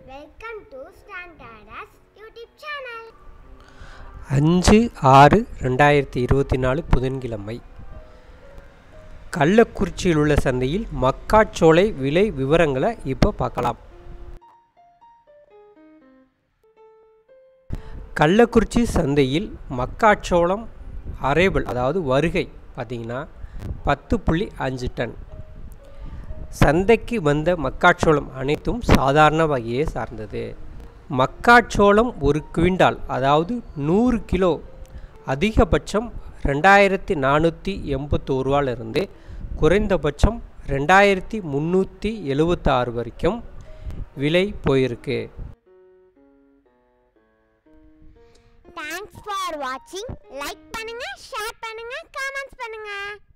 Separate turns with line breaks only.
Welcome to Standardas YouTube channel.
அஞ்சு ஆறு ரெண்டாயிரத்தி இருபத்தி நாலு புதன்கிழமை கள்ளக்குறிச்சியில் உள்ள சந்தையில் மக்காச்சோளை விலை விவரங்களை இப்போ பார்க்கலாம் கள்ளக்குறிச்சி சந்தையில் மக்காச்சோளம் அரேபிள் அதாவது வருகை பார்த்தீங்கன்னா பத்து புள்ளி அஞ்சு டன் சந்தைக்கு வந்த மக்காச்சோளம் அனைத்தும் சாதாரண வகையை சார்ந்தது மக்காச்சோளம் ஒரு குவிண்டால் அதாவது நூறு கிலோ அதிகபட்சம் ரெண்டாயிரத்தி நானூற்றி எண்பத்தோரு ரூபாயிலிருந்து குறைந்தபட்சம் ரெண்டாயிரத்தி முந்நூற்றி எழுபத்தாறு வரைக்கும் விலை போயிருக்கு
Thanks for watching. Like பண்ணுங்க, share பண்ணுங்க, comments பண்ணுங்க.